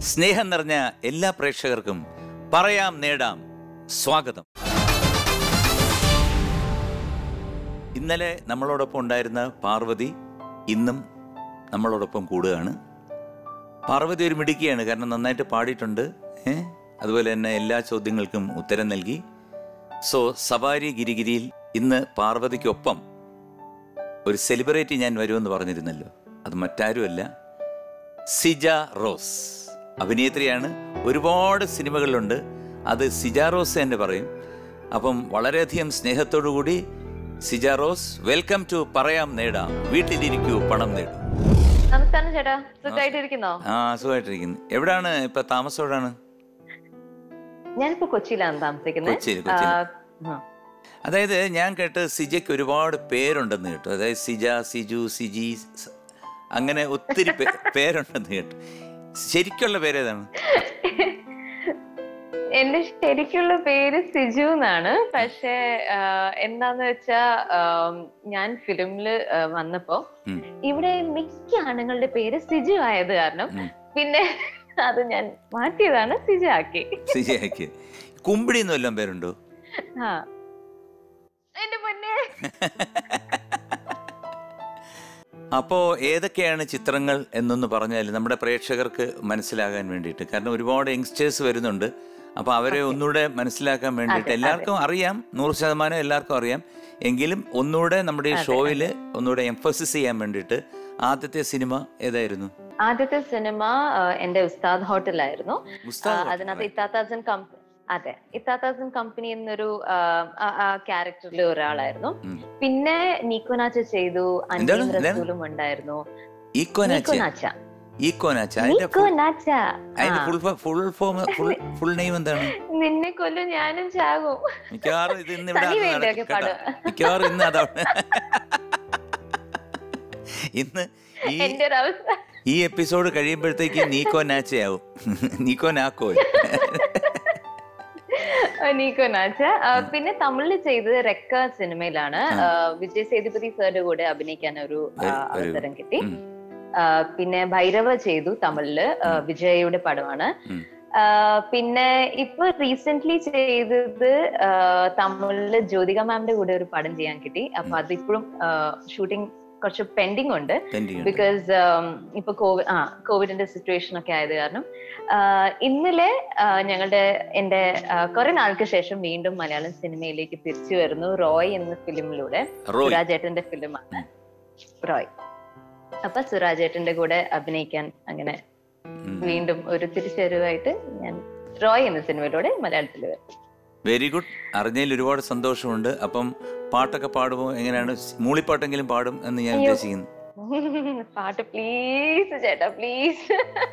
സ്നേഹം നിറഞ്ഞ എല്ലാ പ്രേക്ഷകർക്കും പറയാം നേടാം സ്വാഗതം ഇന്നലെ നമ്മളോടൊപ്പം ഉണ്ടായിരുന്ന പാർവതി ഇന്നും നമ്മളോടൊപ്പം കൂടുകയാണ് പാർവതി ഒരു മിടുക്കിയാണ് കാരണം നന്നായിട്ട് പാടിയിട്ടുണ്ട് ഏ? അതുപോലെ തന്നെ എല്ലാ ചോദ്യങ്ങൾക്കും ഉത്തരം നൽകി സോ സവാരി ഗിരിഗിരിയിൽ ഇന്ന് പാർവതിക്കൊപ്പം ഒരു സെലിബ്രിറ്റി ഞാൻ വരുമെന്ന് പറഞ്ഞിരുന്നല്ലോ അത് മറ്റാരുമല്ല സിജ റോസ് അഭിനേത്രിയാണ് ഒരുപാട് സിനിമകളിലുണ്ട് അത് സിജ റോസ് തന്നെ പറയും അപ്പം വളരെയധികം സ്നേഹത്തോടു കൂടി സിജ റോസ് വെൽക്കം ടു പറയാം നേടാം വീട്ടിലിരിക്കൂ പണം നേടും നമസ്കാരം ചേട്ടാ സുഖമായിട്ടിരിക്കുന്നോ ആ സുഖമായിട്ടിരിക്കുന്നു എവിടാണ് ഇപ്പൊ താമസം എവിടാണ് ഞാനിപ്പോ കൊച്ചിയിലാണ് താമസിക്കുന്നത് കൊച്ചിയിൽ, കൊച്ചിയിൽ. ആ, ആ. അതായത് ഞാൻ കേട്ട് സിജയ്ക്ക് ഒരുപാട് പേരുണ്ടെന്ന് കേട്ടു അതായത് സിജ സിജു സിജി സ- അങ്ങനെ ഒത്തിരി പേ- പേരുണ്ടെന്ന് കേട്ടു ശരിക്കുള്ള പേരേതാണ് എന്റെ ശരിക്കുള്ള പേര് സിജു എന്നാണ് പക്ഷെ ആ, എന്താന്ന് വെച്ചാ ആം, ഞാൻ ഫിലിമില് ആ, വന്നപ്പോ ഉം. ഇവിടെ മിക്ക ആണുങ്ങളുടെ പേര് സിജു ആയത് കാരണം ഉം. പിന്നെ അത് ഞാൻ മാറ്റിയതാണ് സിജു ആക്കി സിജയ്ക്ക് കുമ്പിടി എന്ന് വല്ലതും പേരുണ്ടോ ആ എന്റെ മുന്നേ അപ്പോ ഏതൊക്കെയാണ് ചിത്രങ്ങൾ എന്നൊന്ന് പറഞ്ഞാൽ നമ്മുടെ പ്രേക്ഷകർക്ക് മനസ്സിലാകാൻ വേണ്ടിയിട്ട് കാരണം ഒരുപാട് യങ്സ്റ്റേഴ്സ് വരുന്നുണ്ട് അപ്പൊ അവരെ ഒന്നുകൂടെ മനസ്സിലാക്കാൻ വേണ്ടിയിട്ട് അതെ, എല്ലാവർക്കും അറിയാം നൂറ് ശതമാനം എല്ലാവർക്കും അറിയാം എങ്കിലും ഒന്നുകൂടെ നമ്മുടെ ഈ ഷോയിൽ ഒന്നുകൂടെ എംഫസിസ് ചെയ്യാൻ വേണ്ടിയിട്ട് ആദ്യത്തെ സിനിമ ഏതായിരുന്നു ആദ്യത്തെ സിനിമ ആ, എന്റെ ഉസ്താദ് ഹോട്ടലായിരുന്നു ഉസ്താദ് ആ, ഹോട്ടൽ, അതിനകത്ത് right. ഇത്താത്താസൻ കമ്പനി അതെ ഇത്താത്താസൻ കമ്പനി എന്നൊരു ക്യാരക്ടറിൽ ഒരാളായിരുന്നു ഉം. പിന്നെ നീക്കോനാച്ച ചെയ്തു എന്താണ്? അൻപീം എന്താണ്? റസൂലും ഉണ്ടായിരുന്നു ഈക്കോനാച്ച നീക്കോനാച്ച ഈക്കോനാച്ച അതിന്റെ full- നീക്കോനാച്ച അതിന്റെ ആ. Full full form full full name എന്താണ് നിന്നെ കൊല്ലും ഞാനും ചാകും മിക്കവാറും ഇത് ഇന്ന് ഇവിടെ തനി അത് വേണ്ടയൊക്കെ നടക്കും കേട്ടോ. പാടുക. മിക്കവാറും ഇന്ന് അതാണ് ഇന്ന് ഈ എന്റെ ഒരു അവസ്ഥ ഈ എപ്പിസോഡ് കഴിയുമ്പോഴത്തേക്ക് നീക്കോ നാച്ചയാവും നീക്കോ നാക്കോ നീക്കോനാച്ച ആ, പിന്നെ തമിഴിൽ ചെയ്തത് റെക്ക സിനിമയിലാണ് ആ, വിജയ് സേതുപതി സാറിന്റെ കൂടെ അഭിനയിക്കാൻ ഒരു ആ, Very- very അവസരം കിട്ടി ഉം. ആ, പിന്നെ ഭൈരവ ചെയ്തു തമിഴില് ആ, വിജയയുടെ പടമാണ് ഉം. ആ, പിന്നെ ഇപ്പൊ റീസെന്റ് ചെയ്തത് ആ, തമിഴില് ജ്യോതിക മാമിന്റെ കൂടെ ഒരു പടം ചെയ്യാൻ കിട്ടി അപ്പൊ അതിപ്പോഴും ഷൂട്ടിംഗ് കുറച്ച് പെൻഡിങ് ഉണ്ട് ബിക്കോസ് ഇപ്പൊ കോവിഡ് ആ കോവിഡിന്റെ സിറ്റുവേഷൻ ഒക്കെ ആയത് കാരണം ആ, ഇന്നലെ ആ, ഞങ്ങളുടെ എന്റെ ആ, കുറെ നാൾക്ക് ശേഷം വീണ്ടും മലയാളം സിനിമയിലേക്ക് തിരിച്ചു വരുന്നു റോയ് എന്ന ഫിലിമിലൂടെ റോയ് സുരാജേട്ടന്റെ ഫിലിമാണ് റോയ് അപ്പൊ സുരാജേട്ടന്റെ കൂടെ അഭിനയിക്കാൻ അങ്ങനെ ഉം. വീണ്ടും ഒരു തിരിച്ചുവരവായിട്ട് ഞാൻ റോയ് എന്ന സിനിമയിലൂടെ മലയാളത്തിൽ വരും വെരി ഗുഡ് അറിഞ്ഞതിൽ ഒരുപാട് സന്തോഷമുണ്ട് അപ്പം പാട്ടൊക്കെ പാടുമ്പോൾ എങ്ങനെയാണ് മൂളിപ്പാട്ടെങ്കിലും പാടും എന്ന് ഞാൻ അയ്യോ. ഉദ്ദേശിക്കുന്നു പാട്ട് പ്ലീസ് ചേട്ടാ പ്ലീസ്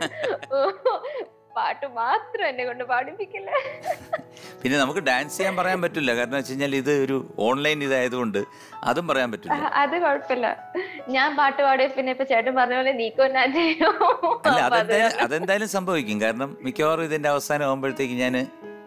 പാട്ട് മാത്രം എന്നെ കൊണ്ട് പാടിപ്പിക്കില്ല പിന്നെ നമുക്ക് ഡാൻസ് ചെയ്യാൻ പറയാൻ പറ്റില്ല കാരണം വെച്ച് കഴിഞ്ഞാൽ ഇത് ഒരു ഓൺലൈൻ ഇതായതുകൊണ്ട് അതും പറയാൻ പറ്റില്ല അത് കുഴപ്പമില്ല ഞാൻ പാട്ട് പാടിയ പിന്നെ ഇപ്പൊ ചേട്ടൻ പറഞ്ഞ പോലെ നീക്കോ ഞാൻ ചെയ്യും അല്ല അപ്പൊ അത് അതെന്തായാലും അതെന്തായാലും സംഭവിക്കും കാരണം മിക്കവാറും ഇതിന്റെ അവസാനം ആകുമ്പോഴത്തേക്ക് ഞാൻ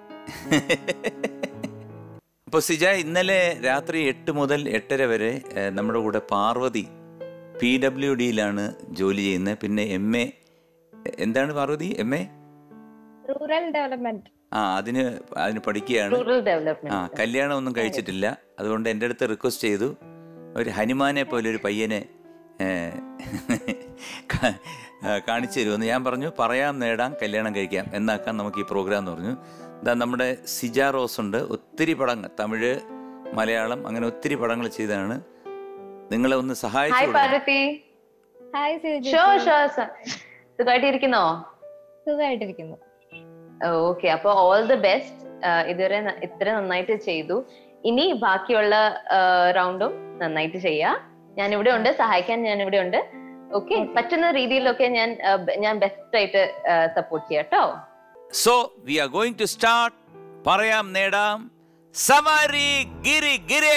അപ്പോൾ സിജ ഇന്നലെ രാത്രി എട്ട് മുതൽ എട്ടര വരെ ഏഹ്, നമ്മുടെ കൂടെ പാർവതി പി ഡബ്ല്യു ഡിയിലാണ് ജോലി ചെയ്യുന്നത് പിന്നെ എം എ എന്താണ് Parvathi M A rural development ആ അതിന് അതിന് പഠിക്കുകയാണ് റൂറൽ ആ ഡെവലപ്മെന്റ് കല്യാണം ഒന്നും കഴിച്ചിട്ടില്ല അതുകൊണ്ട് എൻ്റെ അടുത്ത് റിക്വസ്റ്റ് ചെയ്തു ഒരു ഹനുമാനെ പോലെ ഒരു പയ്യനെ ഏ, കാ- ആ, കാണിച്ചു തരുമെന്ന് ഞാൻ പറഞ്ഞു പറയാം നേടാം കല്യാണം കഴിക്കാം എന്നാക്കാൻ നമുക്ക് ഈ പ്രോഗ്രാം എന്ന് പറഞ്ഞു ഇതാ നമ്മുടെ സിജ റോസ് ഉണ്ട് ഒത്തിരി പടങ്ങൾ തമിഴ് മലയാളം അങ്ങനെ ഒത്തിരി പടങ്ങൾ ചെയ്തതാണ് നിങ്ങളെ ഒന്ന് സഹായിച്ചു ഹായ് കൊടുക്കണം. പാർവതി ഹായ് സിജു ഷോ ഷോ സുഖമായിട്ടിരിക്കുന്നോ സുഖമായിട്ടിരിക്കുന്നു ഓക്കെ അപ്പൊ ഓൾ ദി ബെസ്റ്റ് ഇതുവരെ ന- ഇത്ര നന്നായിട്ട് ചെയ്തു ഇനി ബാക്കിയുള്ള റൗണ്ടും നന്നായിട്ട് ചെയ്യാ ഞാൻ ഇവിടെ ഉണ്ട് സഹായിക്കാൻ ഞാൻ ഇവിടെ ഉണ്ട് ഓക്കെ പറ്റുന്ന രീതിയിലൊക്കെ ഞാൻ ആ, ബ- ഞാൻ ബെസ്റ്റ് ആയിട്ട് സപ്പോർട്ട് ചെയ്യാം കേട്ടോ so we are going to start പറയാം നേടാം സവാരി ഗിരി ഗിരി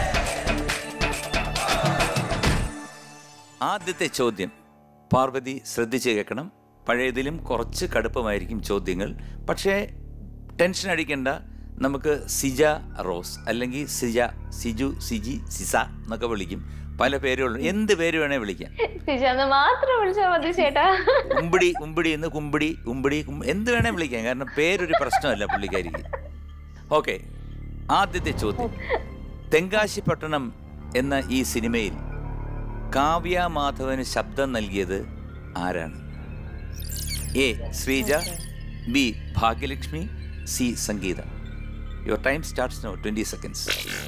ആദ്യത്തെ ചോദ്യം പാർവതി ശ്രദ്ധിച്ച് കേൾക്കണം പഴയതിലും കുറച്ച് കടുപ്പമായിരിക്കും ചോദ്യങ്ങൾ പക്ഷേ ടെൻഷൻ അടിക്കേണ്ട നമുക്ക് സിജ റോസ് അല്ലെങ്കിൽ സിജ സിജു സിജി സിസ എന്നൊക്കെ വിളിക്കും പല പേരുകളും എന്ത് പേര് വേണേ വിളിക്കാം സിജാന്ന് മാത്രം വിളിച്ചാൽ മതി ചേട്ടാ ഉമ്പിടി ഉമ്പിടി എന്ന് കുമ്പിടി ഉമ്പിടി കും- എന്ത് വേണേ വിളിക്കാം കാരണം പേരൊരു പ്രശ്നമല്ല പുള്ളിക്കാരിക്ക് ഓക്കെ ആദ്യത്തെ ചോദ്യം തെങ്കാശിപ്പട്ടണം എന്ന ഈ സിനിമയിൽ കാവ്യ മാധവന് ശബ്ദം നൽകിയത് ആരാണ് A Sreeja B Bhagyalakshmi C Sangeetha your time starts now twenty seconds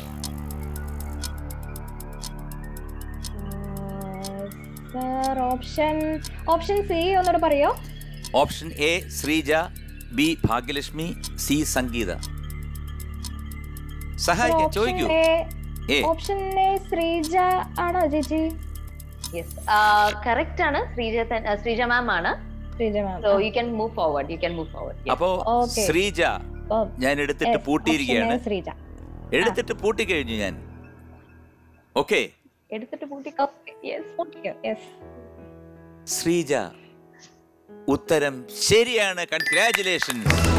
sir option option C ഒന്നുകൂടെ പറയോ option A Sreeja B Bhagyalakshmi C Sangeetha സഹായിക്കാം ചോദിക്കൂ എ ഓപ്ഷൻ എ ശ്രീജ ആണോ ചേച്ചി യെസ് കറക്റ്റ് ആണ് ശ്രീജ തൻ- ആ, ശ്രീജ മാം ആണ് Sreeja ma'am so you can move forward you can move forward അപ്പോ Okay. ശ്രീജ ഞാൻ എടുത്തിട്ട് പൂട്ടിയിരിക്കുകയാണ് ശ്രീജ എടുത്തിട്ട് പൂട്ടിക്കഴിഞ്ഞു ഞാൻ ഓക്കെ എടുത്തിട്ട് പൂട്ടി യെസ് യെസ് ശ്രീജ ഉത്തരം ശരിയാണ് congratulation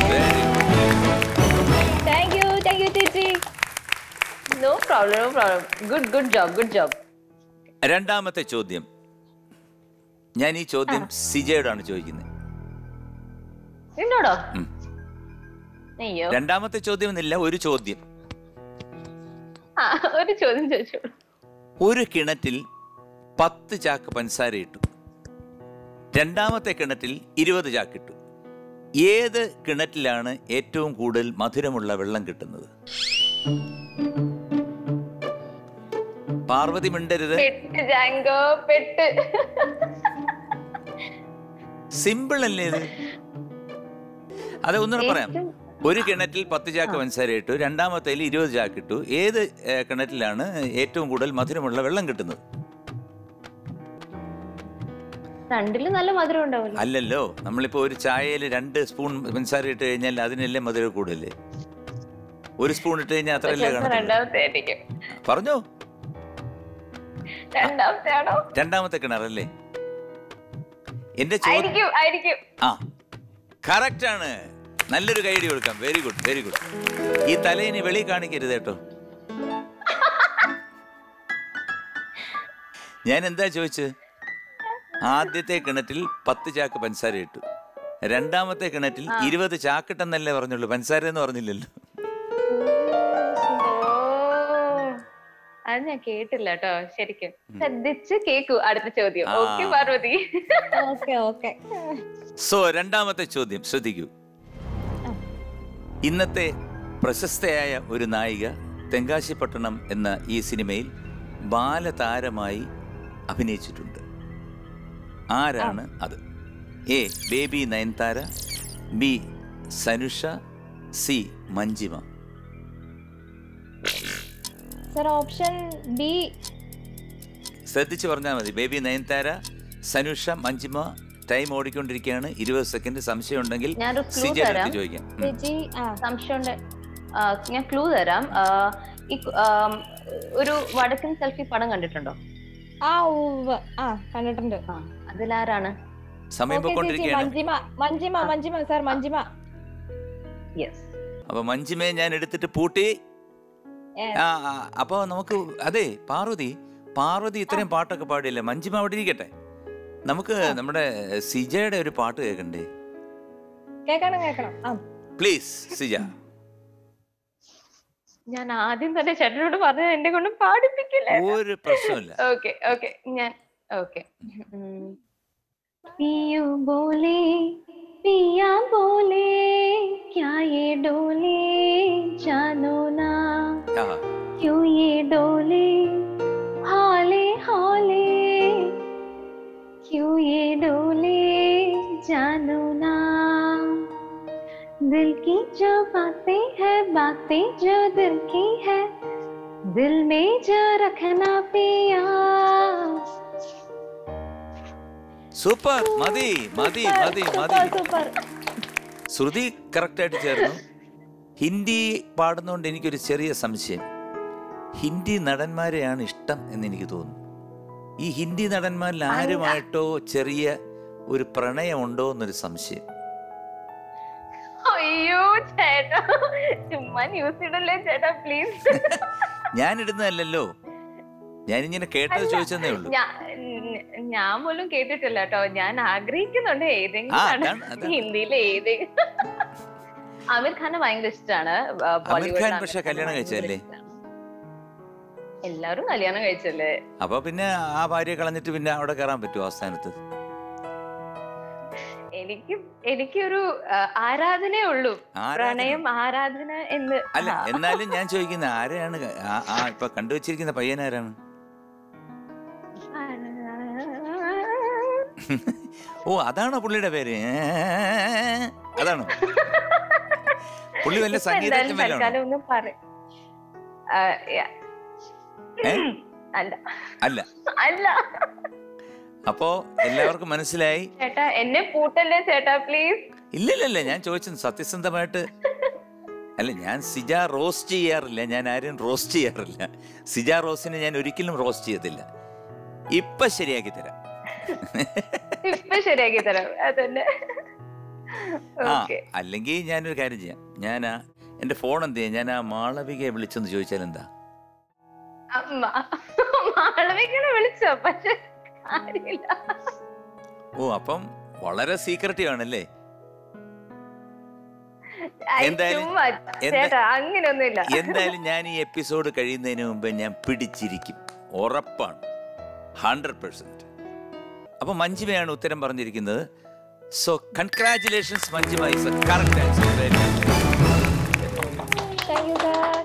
thank you thank you ചേച്ചി no problem no problem good good job good job രണ്ടാമത്തെ ചോദ്യം ഞാൻ ഈ ചോദ്യം സിജയോടാണ് ചോദിക്കുന്നത് എന്നോടോ ഉം. അയ്യോ രണ്ടാമത്തെ ചോദ്യം എന്നില്ല ഒരു ചോദ്യം ആ, ഒരു ചോദ്യം ചോദിച്ചോളൂ ഒരു കിണറ്റിൽ പത്ത് ചാക്ക് പഞ്ചസാര ഇട്ടു രണ്ടാമത്തെ കിണറ്റിൽ ഇരുപത് ചാക്കിട്ടു ഏത് കിണറ്റിലാണ് ഏറ്റവും കൂടുതൽ മധുരമുള്ള വെള്ളം കിട്ടുന്നത് പാർവതി മിണ്ടരുത് പെട്ട് ജാങ്കോ പെട്ട് സിമ്പിൾ അല്ലേ ഇത് അത് ഒന്നുകൂടെ പറയാം ഏറ്റവും- ഒരു കിണറ്റിൽ പത്ത് ചാക്ക് പഞ്ചസാര ഇട്ടു രണ്ടാമത്തേൽ ഇരുപത് ചാക്ക് ഇട്ടു ഏത് ഏ, കിണറ്റിലാണ് ഏറ്റവും കൂടുതൽ മധുരമുള്ള വെള്ളം കിട്ടുന്നത് രണ്ടിലും നല്ല മധുരം ഉണ്ടാവില്ല അല്ലല്ലോ നമ്മളിപ്പോ ഒരു ചായയിൽ രണ്ട് സ്പൂൺ പഞ്ചസാര ഇട്ട് കഴിഞ്ഞാൽ അതിനല്ലേ മധുരം കൂടുതലേ ഒരു സ്പൂൺ ഇട്ട് കഴിഞ്ഞാൽ അത്രയല്ലേ കാണത്തുള്ളൂ രണ്ടാമത്തെ ആയിരിക്കും പറഞ്ഞോ രണ്ടാമത്തെ ആണോ രണ്ടാമത്തെ കിണറല്ലേ എന്റെ ചോദ്യം ആയിരിക്കും ആയിരിക്കും ആ കറക്റ്റ് ആണ് നല്ലൊരു കൈഡി കൊടുക്കാം വെരി ഗുഡ് വെരി ഗുഡ് ഈ തലേനി വെളി കാണിക്കരുത് കേട്ടോ ഞാൻ എന്താ ചോദിച്ചത് ആദ്യത്തെ കിണറ്റിൽ പത്ത് ചാക്ക് പഞ്ചസാര ഇട്ടു രണ്ടാമത്തെ കിണറ്റിൽ ഇരുപത് ചാക്കിട്ടെന്നല്ലേ പറഞ്ഞുള്ളൂ പഞ്ചസാര എന്ന് പറഞ്ഞില്ലല്ലോ ഓ അത് ഞാൻ കേട്ടില്ല കേട്ടോ ശരിക്കും ശ്രദ്ധിച്ച് കേക്കൂ അടുത്ത ചോദ്യം ആ. Okay Parvathi okay okay so രണ്ടാമത്തെ ചോദ്യം ശ്രദ്ധിക്കൂ ഇന്നത്തെ പ്രശസ്തയായ ഒരു നായിക തെങ്കാശിപ്പട്ടണം എന്ന ഈ സിനിമയിൽ ബാലതാരമായി അഭിനയിച്ചിട്ടുണ്ട് ആരാണ് അത് A baby Nayanthara B Sanusha C Manjima sir option B ശ്രദ്ധിച്ചു പറഞ്ഞാൽ മതി ബേബി നയൻതാര സനുഷ മഞ്ജിമ ടൈം ഓടിക്കൊണ്ടിരിക്കുകയാണ് ഇരുപത് സെക്കൻഡ് സംശയം ഉണ്ടെങ്കിൽ ഞാനൊരു clue സിജയുടെ തരാം. അടുത്ത് ചോദിക്കാം ഉം. ചേച്ചി ആ സംശയമുണ്ട് ആ, ഞാൻ ക്ലൂ തരാം ആ, ഈ കു- ആം, ഒരു വടക്കൻ സെൽഫി പടം കണ്ടിട്ടുണ്ടോ ആ ഉവ്വ് ആ കണ്ടിട്ടുണ്ട് ആ അതിലാരാണ് സമയം ഓക്കെ ചേച്ചി പോയിക്കൊണ്ടിരിക്കുകയാണ് മഞ്ജിമ മഞ്ജിമ മഞ്ജിമ സാർ മഞ്ജിമ യെസ് അപ്പൊ മഞ്ജിമയെ ഞാൻ എടുത്തിട്ട് പൂട്ടി Yes. ആ ആ, അപ്പൊ നമുക്ക് അതെ പാർവതി പാർവതി ഇത്രയും പാട്ടൊക്കെ പാടിയല്ലേ മഞ്ജിമ അവിടെ ഇരിക്കട്ടെ നമുക്ക് നമ്മുടെ സിജയുടെ ഒരു പാട്ട് കേൾക്കണ്ടേ കേക്കണം കേക്കണം ആ പ്ലീസ് സിജ ഞാൻ ആദ്യം തന്നെ ചേട്ടനോട് പറഞ്ഞത് എന്നെ കൊണ്ട് പാടിപ്പിക്കില്ല ഒരു പ്രശ്നമില്ല ओके ओके ഞാൻ ഓക്കെ पियो बोले पिया बोले क्या ये डोले जानो ना ആ, क्यों ये डोले हौले हौले क्यों ये डोले जानो ना दिल की जो बातें हैं बातें जो दिल की है दिल में जो रखना पिया സൂപ്പർ മതി മതി മതി മതി സൂപ്പർ ശ്രുതി കറക്റ്റായിട്ട് ചേർന്നു ഹിന്ദി പാടുന്നതുകൊണ്ട് എനിക്കൊരു ചെറിയ സംശയം ഹിന്ദി നടന്മാരെയാണ് ഇഷ്ടം എന്ന് എനിക്ക് തോന്നുന്നു ഈ ഹിന്ദി നടന്മാരിൽ ആരുമായിട്ടോ ചെറിയ ഒരു പ്രണയമുണ്ടോ എന്നൊരു സംശയം അയ്യോ ചേട്ടാ ചുമ്മാ ന്യൂസ് ഇടല്ലേ ചേട്ടാ പ്ലീസ് ഞാൻ ഇടുന്നതല്ലല്ലോ ഞാനിങ്ങനെ കേട്ടത് ചോദിച്ചെന്നേ ഉള്ളൂ ഞാൻ പോലും കേട്ടിട്ടില്ല കേട്ടോ ഞാൻ ആഗ്രഹിക്കുന്നുണ്ട് ആ, ഏതെങ്കിലും അതാണ്, അതാണ്. ഹിന്ദിയിലെ ഏതെങ്കിലും ആമിർ ഖാനെ ഭയങ്കര ഇഷ്ടമാണ് ആമിർ ഖാൻ പക്ഷെ കല്യാണം കഴിച്ചതല്ലേ? എല്ലാരും കല്യാണം കഴിച്ചല്ലേ അപ്പൊ പിന്നെ ആ ഭാര്യ കളഞ്ഞിട്ട് പിന്നെ അവിടെ കയറാൻ പറ്റുമോ ആ സ്ഥാനത്ത് എനിക്ക് എനിക്കൊരു ആ, ആരാധനയേ ഉള്ളൂ ആരാധന? പ്രണയം ആരാധന എന്ന് അല്ല ആ. എന്നാലും ഞാൻ ചോദിക്കുന്ന ആരെയാണ് ക- ആ- ആ ഇപ്പൊ കണ്ടുവച്ചിരിക്കുന്ന പയ്യൻ ആരാണ് ഓ അതാണോ പുള്ളിയുടെ പേര് ഏ, അതാണോ പുള്ളി വല്ല ഇപ്പൊ സംഗീതജ്ഞൻ എന്തായാലും വല്ലതും തൽക്കാലം ഒന്നും പറ ആ, യ- ഏ? അല്ല അല്ല അല്ല അപ്പോ എല്ലാവർക്കും മനസ്സിലായി ചേട്ടാ എന്നെ പൂട്ടല്ലേ ചേട്ടാ പ്ലീസ് ഇല്ലില്ലല്ല ഞാൻ ചോദിച്ചത് സത്യസന്ധമായിട്ട് അല്ല ഞാൻ സിജ റോസ്റ്റ് ചെയ്യാറില്ല ഞാൻ ആരും റോസ്റ്റ് ചെയ്യാറില്ല സിജ റോസിനെ ഞാൻ ഒരിക്കലും റോസ്റ്റ് ചെയ്യത്തില്ല ഇപ്പൊ ശരിയാക്കി തരാം ഇപ്പൊ ശരിയാക്കി തരാം അതന്നെ ആ ഓക്കെ അല്ലെങ്കിൽ ഞാനൊരു കാര്യം ചെയ്യാം ഞാൻ ആ എന്റെ ഫോൺ എന്ത് ചെയ്യാം ഞാൻ ആ മാളവികയെ വിളിച്ചെന്ന് ചോദിച്ചാൽ എന്താ മാളവികനെ വിളിച്ചോ പക്ഷെ കാര്യമില്ല ഓ അപ്പം വളരെ സീക്രട്ടീവ് ആണല്ലേ ഐ, എന്തായാലും- ചുമ്മാ. എന്താ- ചേട്ടാ അങ്ങനെയൊന്നുമില്ല എന്തായാലും ഞാൻ ഈ എപ്പിസോഡ് കഴിയുന്നതിന് മുമ്പ് ഞാൻ പിടിച്ചിരിക്കും ഉറപ്പാണ് ഹൺഡ്രഡ് പെർസെന്റ് അപ്പൊ മഞ്ജിമയാണ് ഉത്തരം പറഞ്ഞിരിക്കുന്നത് so congratulations Manjima is correct answer thank you sir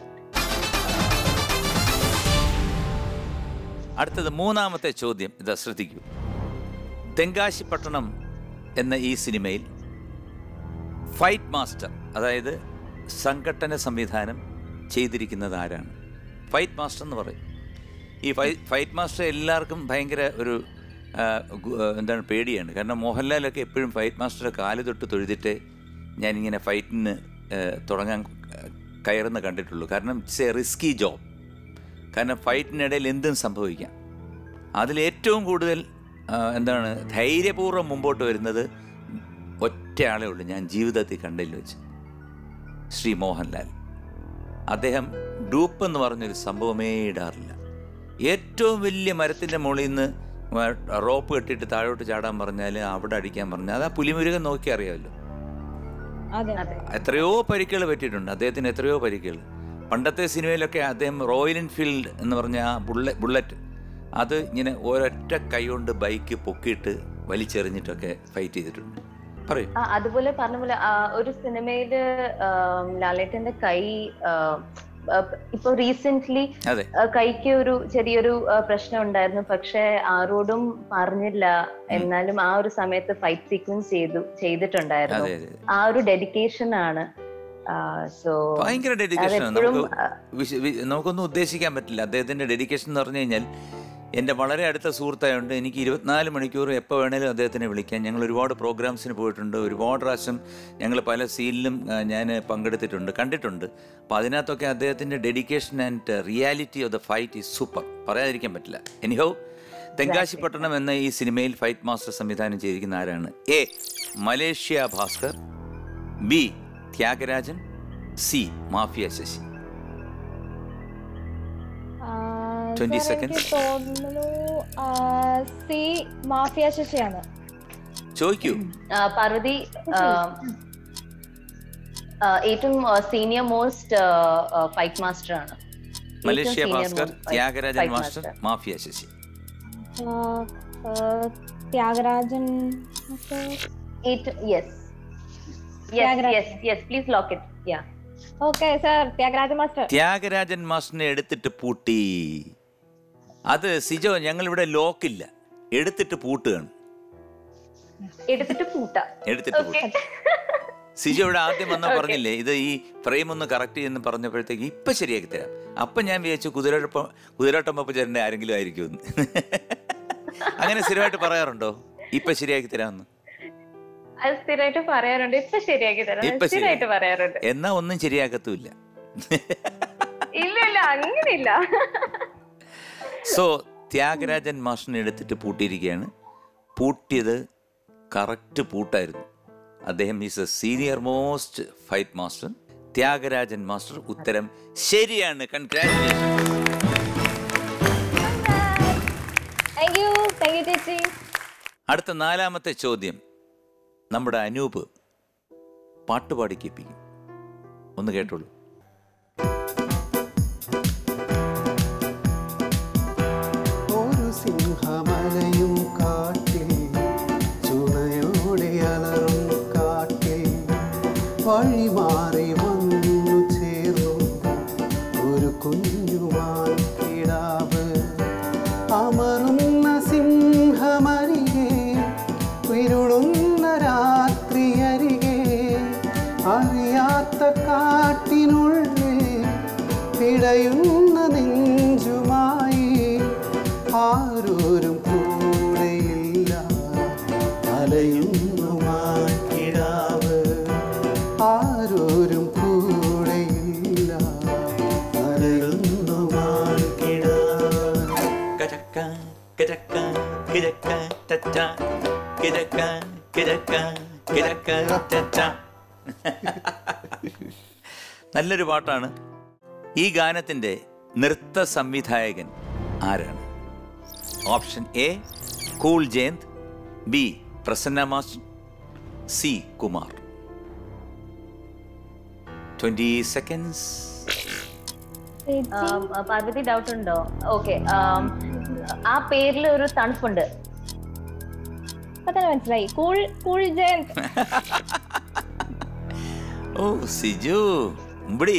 അടുത്തത് മൂന്നാമത്തെ ചോദ്യം ഇതാ ശ്രദ്ധിക്കൂ തെങ്കാശിപ്പട്ടണം എന്ന ഈ സിനിമയിൽ ഫൈറ്റ് മാസ്റ്റർ അതായത് സംഘട്ടന സംവിധാനം ചെയ്തിരിക്കുന്നത് ആരാണ് ഫൈറ്റ് മാസ്റ്റർ എന്ന് പറയും ഈ ഫൈ ഫൈറ്റ് മാസ്റ്റർ എല്ലാവർക്കും ഭയങ്കര ഒരു ആ, ഗു- ആ, എന്താണ് പേടിയാണ് കാരണം മോഹൻലാലൊക്കെ എപ്പോഴും ഫൈറ്റ് മാസ്റ്ററെ കാല് തൊട്ട് തൊഴുതിട്ട് ഞാനിങ്ങനെ ഫൈറ്റിന് ആ, തുടങ്ങാൻ ആ, കയറുന്ന കണ്ടിട്ടുള്ളൂ കാരണം ഇറ്റ്സ് എ റിസ്കി ജോബ് കാരണം ഫൈറ്റിനിടയിൽ എന്തും സംഭവിക്കാം അതിലേറ്റവും കൂടുതൽ ആ, എന്താണ് ധൈര്യപൂർവ്വം മുമ്പോട്ട് വരുന്നത് ഒറ്റ ആളേ ഉള്ളൂ ഞാൻ ജീവിതത്തിൽ കണ്ടതിൽ വെച്ച് ശ്രീ മോഹൻലാൽ അദ്ദേഹം ഡൂപ്പ് എന്ന് പറഞ്ഞൊരു സംഭവമേ ഇടാറില്ല ഏറ്റവും വലിയ മരത്തിൻ്റെ മുകളിൽ നിന്ന് റോപ്പ് കെട്ടിയിട്ട് താഴോട്ട് ചാടാൻ പറഞ്ഞാൽ അവിടെ അടിക്കാൻ പറഞ്ഞാൽ അത് ആ പുലിമുരുകൻ നോക്കി അറിയാമല്ലോ അതെ അതെ എത്രയോ പരിക്കുകൾ പറ്റിയിട്ടുണ്ട് അദ്ദേഹത്തിന് എത്രയോ പരിക്കുകൾ പണ്ടത്തെ സിനിമയിലൊക്കെ അദ്ദേഹം റോയൽ എൻഫീൽഡ് എന്ന് പറഞ്ഞ ആ ബുള്ളറ്റ് ബുള്ളറ്റ് അത് ഇങ്ങനെ ഒരൊറ്റ കൈ കൊണ്ട് ബൈക്ക് പൊക്കിയിട്ട് വലിച്ചെറിഞ്ഞിട്ടൊക്കെ ഫൈറ്റ് ചെയ്തിട്ടുണ്ട് പറയൂ ആ, അതുപോലെ പറഞ്ഞ പോലെ ആ, ഒരു സിനിമയില് ആം, ലാലേട്ടന്റെ കൈ ആ, ആ, ഇപ്പൊ റീസെന്റ് അതെ കൈക്ക് ഒരു ചെറിയൊരു ആ, പ്രശ്നം ഉണ്ടായിരുന്നു പക്ഷെ ആരോടും പറഞ്ഞില്ല എന്നാലും ആ ഒരു സമയത്ത് ഫൈറ്റ് സീക്വൻസ് ചെയ്തു ചെയ്തിട്ടുണ്ടായിരുന്നു അതെ അതെ ആ ഒരു ഡെഡിക്കേഷൻ ആണ് സോ ഭയങ്കര ഡെഡിക്കേഷൻ അതെപ്പോഴും നമുക്ക് വിശ- വി- നമുക്കൊന്നും ഉദ്ദേശിക്കാൻ പറ്റില്ല അദ്ദേഹത്തിന്റെ ഡെഡിക്കേഷൻ എന്ന് പറഞ്ഞു കഴിഞ്ഞാൽ എൻ്റെ വളരെ അടുത്ത സുഹൃത്തായതുകൊണ്ട് എനിക്ക് ഇരുപത്തിനാല് മണിക്കൂർ എപ്പോൾ വേണേലും അദ്ദേഹത്തിനെ വിളിക്കാം ഞങ്ങൾ ഒരുപാട് പ്രോഗ്രാംസിന് പോയിട്ടുണ്ട് ഒരുപാട് പ്രാവശ്യം ഞങ്ങൾ പല സീനിലും ഞാൻ പങ്കെടുത്തിട്ടുണ്ട് കണ്ടിട്ടുണ്ട് അപ്പോൾ അതിനകത്തൊക്കെ അദ്ദേഹത്തിൻ്റെ dedication and reality of the fight is super പറയാതിരിക്കാൻ പറ്റില്ല എനിഹോ തെങ്കാശിപ്പട്ടണം എന്ന ഈ സിനിമയിൽ ഫൈറ്റ് മാസ്റ്റർ സംവിധാനം ചെയ്തിരിക്കുന്ന ആരാണ് A Malaysia Bhaskar B Thyagarajan C mafia Sasi ആ, 20 sir, എനിക്ക് seconds. തോന്നുന്നു സി മാഫിയ ശശിയാണ് ചോദിക്കൂ പാർവതി ആ, ആ, ഏറ്റവും സീനിയർ മോസ്റ്റ് ഫൈറ്റ് മാസ്റ്റർ ആണ് ഏറ്റവും Malaysia senior Bhaskar most Thyagarajan fight master master. Mafia Sasi ആ, ആ, ത്യാഗരാജൻ ഏറ്റവും yes yes Thyagarajan. Yes yes please lock it yeah okay sir Thyagarajan master Thyagarajan മാസ്റ്ററിനെ എടുത്തിട്ട് പൂട്ടി അത് സിജോ ഞങ്ങൾ ഇവിടെ ലോക്കില്ല എടുത്തിട്ട് പൂട്ടുകയാണ് എടുത്തിട്ട് പൂട്ടാം എടുത്തിട്ട് ഓക്കെ പൂട്ടും സിജോ ഇവിടെ ആദ്യം വന്ന Okay. പറഞ്ഞില്ലേ ഇത് ഈ ഫ്രെയിം ഒന്ന് കറക്റ്റ് ചെയ്യുന്ന പറഞ്ഞപ്പോഴത്തേക്ക് ഇപ്പൊ ശരിയാക്കി തരാം അപ്പൊ ഞാൻ വിചാരിച്ചു കുതിരട്ടപ്പം കുതിരട്ടം ചേട്ടൻ്റെ ആരെങ്കിലും ആയിരിക്കുമെന്ന് അങ്ങനെ സ്ഥിരമായിട്ട് പറയാറുണ്ടോ ഇപ്പൊ ശരിയാക്കി തരാമെന്ന് അത് സ്ഥിരമായിട്ട് പറയാറുണ്ട് ഇപ്പൊ ശരിയാക്കി തരാം ഇപ്പൊ സ്ഥിരമായിട്ട് ശരിയാക്കി. പറയാറുണ്ട് എന്നാ ഒന്നും ശരിയാക്കത്തുമില്ല ഇല്ല ഇല്ല അങ്ങനെയില്ല സോ ത്യാഗരാജൻ മാഷിനെ എടുത്തിട്ട് പൂട്ടിയിരിക്കുകയാണ് പൂട്ടിയത് കറക്റ്റ് പൂട്ടായിരുന്നു അദ്ദേഹം is a senior most fight master Thyagarajan master ഉത്തരം ശരിയാണ് congratulation thank you thank you ചേച്ചി അടുത്ത നാലാമത്തെ ചോദ്യം നമ്മുടെ അനൂപ് പാട്ടുപാടി കേൾപ്പിക്കും ഒന്ന് കേട്ടോളൂ ഒരു സിംഹമലയും കാട്ടിൽ ചുണയോടെ അലറും കാട്ടിൽ വഴി മാറി വന്നു ചേർന്നു ഒരു കുഞ്ഞുമാൻ കിടാവ് അമറുന്ന സിംഹമരികെ ഇരുളുന്ന രാത്രി അരികെ അറിയാത്ത കാട്ടിനുള്ളിൽ പിടയുന്ന നെഞ്ചുമായി ആരോരും കൂടെയില്ല അലയുന്നു മാക്കിടാവ് ആരോരും കൂടെയില്ല അലയുന്നു മാക്കിടാവ് കിഴക്ക, കിഴക്ക, കിഴക്ക, ചച്ച. കിഴക്ക, കിഴക്ക, കിഴക്ക, ചച്ച. നല്ലൊരു പാട്ടാണ് ഈ ഗാനത്തിന്റെ നൃത്ത സംവിധായകൻ ആരാണ് option A cool Jayanth B Prasanna master C Kumar twenty seconds ചേച്ചി ആം, പാർവതി ഡൗട്ട് ഉണ്ടോ ഓക്കെ ആ പേരിൽ ഒരു തണുപ്പുണ്ട് ഇപ്പൊ തന്നെ മനസ്സിലായി കൂൾ കൂൾ ജയന്ത് ഓ സിജു ഉമ്പടി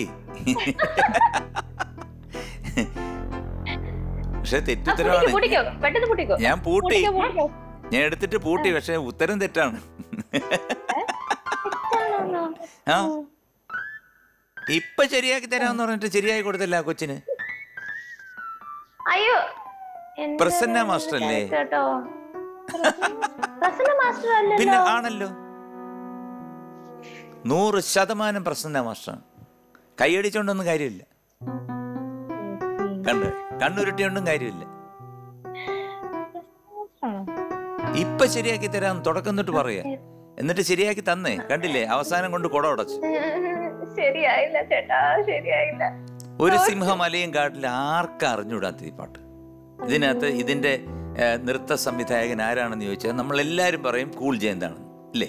പക്ഷെ ആ, തെറ്റുത്തരവാണ് പൂട്ടിക്കോ പെട്ടെന്ന് പൂട്ടിക്കോ ഞാൻ പൂട്ടി പൂട്ടിക്കോ, പൂട്ടിക്കോ. ഞാൻ എടുത്തിട്ട് പൂട്ടി പക്ഷെ ഉത്തരം തെറ്റാണ് ആ ഇപ്പൊ ശരിയാക്കി തരാന്ന് പറഞ്ഞിട്ട് ശരിയാക്കി കൊടുത്തല്ല ആ കൊച്ചിന് അയ്യോ എന്റെ പ്രസന്ന മാസ്റ്റർ അല്ലേ? കേട്ടോ പ്രസന്ന മാസ്റ്റർ പിന്നെ അല്ലല്ലോ ആണല്ലോ നൂറ് ശതമാനം പ്രസന്ന മാസ്റ്ററാണ് കൈയടിച്ചോണ്ടൊന്നും കാര്യമില്ല കണ്ട് കണ്ണുരുട്ടിയൊണ്ടും കാര്യമില്ല ആണോ? ഇപ്പൊ ശരിയാക്കി തരാം തുടക്കം തൊട്ട് പറയാ എന്നിട്ട് ശരിയാക്കി തന്നേ കണ്ടില്ലേ അവസാനം കൊണ്ട് കുട ഉടച്ചു ശരിയായില്ല ചേട്ടാ ശരിയായില്ല ഒരു സിംഹമലയും കാട്ടിൽ ആർക്കും അറിഞ്ഞൂടാത്ത ഈ പാട്ട് ഇതിനകത്ത് ഇതിന്റെ ഏ, നൃത്ത സംവിധായകൻ ആരാണെന്ന് ചോദിച്ചാൽ നമ്മൾ എല്ലാരും പറയും കൂൾ ജയന്താണ് അല്ലേ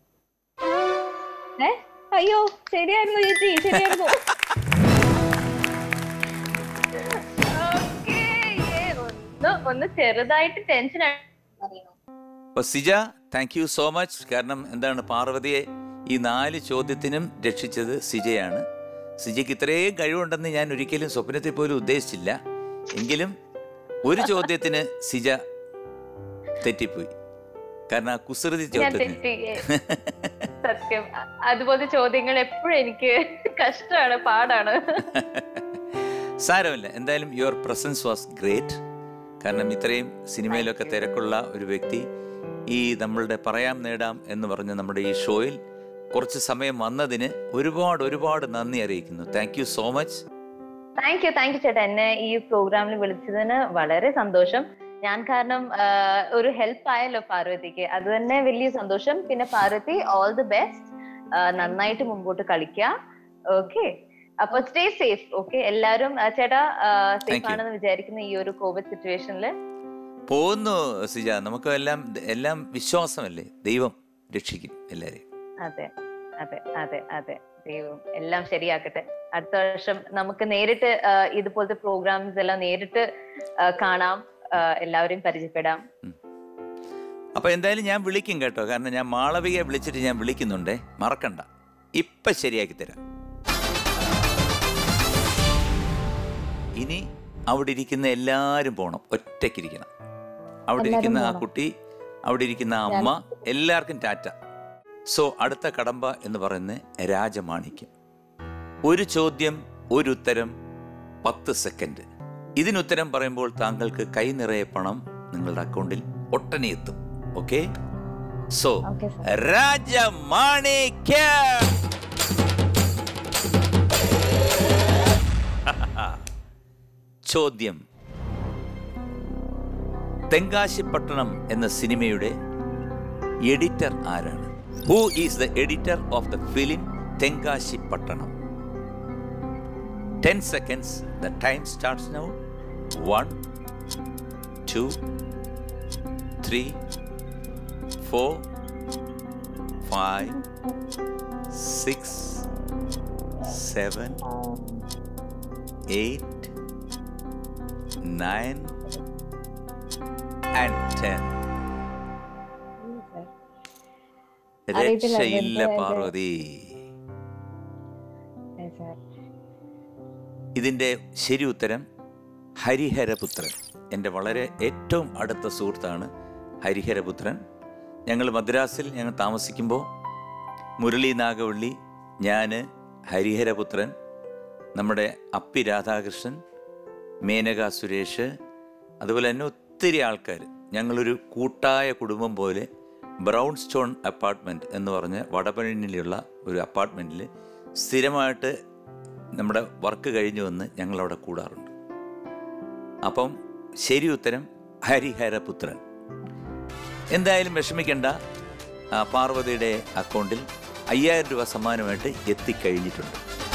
ഏ അയ്യോ ശരിയായിരുന്നു ചേച്ചി ശരിയായിരുന്നു ഓക്കേ, ഏ, ഒന്ന് ഒന്ന് ചെറുതായിട്ട് ടെൻഷൻ അപ്പൊ സിജ താങ്ക് യു സോ മച്ച് കാരണം എന്താണ് പാർവതിയെ ഈ നാല് ചോദ്യത്തിനും രക്ഷിച്ചത് സിജയാണ് സിജയ്ക്ക് ഇത്രയും കഴിവുണ്ടെന്ന് ഞാൻ ഒരിക്കലും സ്വപ്നത്തിൽ പോലും ഉദ്ദേശിച്ചില്ല എങ്കിലും ഒരു ചോദ്യത്തിന് സിജ തെറ്റിപ്പോയി കാരണം ആ കുസൃതി ഞാൻ ചോദ്യത്തിന് തെറ്റി സത്യം അ- അതുപോലത്തെ ചോദ്യങ്ങൾ എപ്പോഴും എനിക്ക് കഷ്ടമാണ് പാടാണ് സാരമില്ല എന്തായാലും യുവർ പ്രസൻസ് വാസ് ഗ്രേറ്റ് കാരണം ഇത്രയും സിനിമയിലൊക്കെ തിരക്കുള്ള ഒരു വ്യക്തി ഈ നമ്മളുടെ പറയാം നേടാം എന്ന് പറഞ്ഞ നമ്മുടെ ഈ ഷോയിൽ കുറച്ച് സമയം വന്നതിന് ഒരുപാട് ഒരുപാട് നന്ദി അറിയിക്കുന്നു thank you so much thank you thank you ചേട്ടാ എന്നെ ഈ പ്രോഗ്രാമിൽ വിളിച്ചതിന് വളരെ സന്തോഷം ഞാൻ കാരണം ആ, ഒരു ഹെൽപ്പ് ആയല്ലോ പാർവതിക്ക് അത് തന്നെ വലിയ സന്തോഷം പിന്നെ പാർവതി ഓൾ ദി ബെസ്റ്റ് നന്നായിട്ട് മുമ്പോട്ട് കളിക്കുക ഓക്കെ അപ്പൊ സ്റ്റേ സേഫ് ഓക്കെ എല്ലാരും ആ, ചേട്ടാ Thank സേഫ് you. ആണെന്ന് വിചാരിക്കുന്ന ഈ ഒരു കോവിഡ് സിറ്റുവേഷനിൽ പോകുന്നു സിജ നമുക്ക് എല്ലാം എല്ലാം വിശ്വാസമല്ലേ ദൈവം രക്ഷിക്കും എല്ലാരെയും അതെ അതെ അതെ അതെ ദൈവം എല്ലാം ശരിയാക്കട്ടെ അടുത്ത വർഷം നമുക്ക് നേരിട്ട് ആ, ഇതുപോലത്തെ പ്രോഗ്രാംസ് എല്ലാം നേരിട്ട് ആ, കാണാം ആ, എല്ലാവരെയും പരിചയപ്പെടാം അപ്പൊ എന്തായാലും ഞാൻ വിളിക്കും കേട്ടോ കാരണം ഞാൻ മാളവികയെ വിളിച്ചിട്ട് ഞാൻ വിളിക്കുന്നുണ്ടേ മറക്കണ്ട ഇപ്പൊ ശരിയാക്കി തരാം ഇനി അവിടെ ഇരിക്കുന്ന എല്ലാരും പോണം ഒറ്റയ്ക്കിരിക്കണം അവിടെ എല്ലാരും ഇരിക്കുന്ന ആ പോണം. കുട്ടി അവിടെ ഇരിക്കുന്ന ആ അമ്മ എല്ലാവർക്കും ടാറ്റ സോ അടുത്ത കടമ്പ എന്ന് പറയുന്നത് രാജമാണിക്യം ഒരു ചോദ്യം ഒരു ഉത്തരം പത്ത് സെക്കൻഡ് ഇതിനുത്തരം പറയുമ്പോൾ താങ്കൾക്ക് കൈ നിറയെ പണം നിങ്ങളുടെ അക്കൗണ്ടിൽ ഒട്ടനെ എത്തും okay so okay sir Rajamanikyam ചോദ്യം തെങ്കാശിപ്പട്ടണം എന്ന സിനിമയുടെ എഡിറ്റർ ആരാണ് who is the editor of the film Thenkasi Pattanam ten seconds the time starts now one two three four five six seven eight, nine, and ten. അറിയത്തില്ല, രക്ഷയില്ല വെറുതെ പാർവതി സാർ ഇതിൻ്റെ ശരി ഉത്തരം ഹരിഹരപുത്രൻ എൻ്റെ വളരെ ഏറ്റവും അടുത്ത സുഹൃത്താണ് ഹരിഹരപുത്രൻ ഞങ്ങൾ മദ്രാസിൽ ഞങ്ങൾ താമസിക്കുമ്പോൾ മുരളി നാഗവള്ളി ഞാൻ ഹരിഹരപുത്രൻ നമ്മുടെ അപ്പി രാധാകൃഷ്ണൻ മേനക സുരേഷ് അതുപോലെ തന്നെ ഒത്തിരി ആൾക്കാർ ഞങ്ങളൊരു കൂട്ടായ കുടുംബം പോലെ ബ്രൗൺ സ്റ്റോൺ അപ്പാർട്ട്മെൻറ്റ് എന്ന് പറഞ്ഞ വടപഴനിയിലുള്ള ഒരു അപ്പാർട്ട്മെൻറ്റിൽ സ്ഥിരമായിട്ട് നമ്മുടെ വർക്ക് കഴിഞ്ഞു വന്ന് ഞങ്ങളവിടെ കൂടാറുണ്ട് അപ്പം ശരി ഉത്തരം ഹരിഹരപുത്രൻ എന്തായാലും വിഷമിക്കേണ്ട ആ, പാർവതിയുടെ അക്കൗണ്ടിൽ അയ്യായിരം രൂപ സമ്മാനമായിട്ട് എത്തിക്കഴിഞ്ഞിട്ടുണ്ട്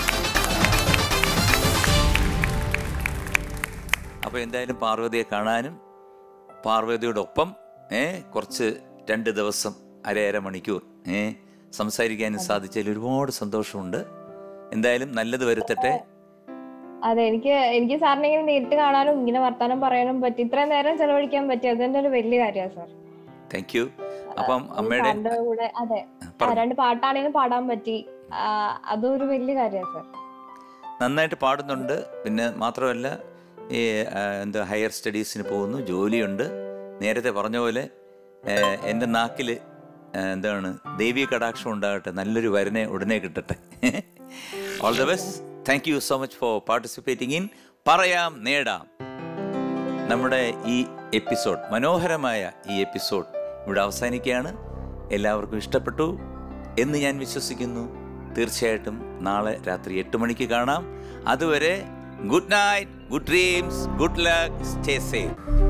അപ്പോൾ എന്തായാലും പാർവതിയെ കാണാനും പാർവതിയോടൊപ്പം ഏ കുറച്ച് രണ്ട് ദിവസം അരയര മണിക്കൂർ ഏ സംസാരിക്കാനും സാധിച്ചതിൽ ഒരുപാട് സന്തോഷമുണ്ട് എന്തായാലും നല്ലത് വരുത്തട്ടെ അതെ എനിക്ക് എനിക്ക് സാറിനെ ഇങ്ങനെ നേരിട്ട് കാണാനും ഇങ്ങനെ വർത്താനം പറയാനും പറ്റി ഇത്രയും നേരം ചെലവഴിക്കാൻ പറ്റി അത് തന്നെ ഒരു വലിയ കാര്യമാണ് സാർ താങ്ക് യു അപ്പം അമ്മയുടെ സാറിന്റെ കൂടെ അതെ ആ, പറഞ്ഞു. രണ്ട് പാട്ടാണെങ്കിലും പാടാൻ പറ്റി ആ, അതും ഒരു വലിയ കാര്യമാണ് സാർ നന്നായിട്ട് പാടുന്നുണ്ട് പിന്നെ മാത്രമല്ല ഈ ആ, എന്താ ഹയർ സ്റ്റഡീസിന് പോകുന്നു ജോലിയുണ്ട് നേരത്തെ പറഞ്ഞ പോലെ ആ, എൻ്റെ നാക്കിൽ ആ, എന്താണ് ദേവീ കടാക്ഷം ഉണ്ടാകട്ടെ നല്ലൊരു വരനെ ഉടനെ കിട്ടട്ടെ all the best thank you so much for participating in പറയാം നേടാം നമ്മുടെ ഈ എപ്പിസോഡ് മനോഹരമായ ഈ എപ്പിസോഡ് ഇവിടെ അവസാനിക്കുകയാണ് എല്ലാവർക്കും ഇഷ്ടപ്പെട്ടു എന്ന് ഞാൻ വിശ്വസിക്കുന്നു തീർച്ചയായിട്ടും നാളെ രാത്രി എട്ട് മണിക്ക് കാണാം അതുവരെ good night good dreams good luck stay safe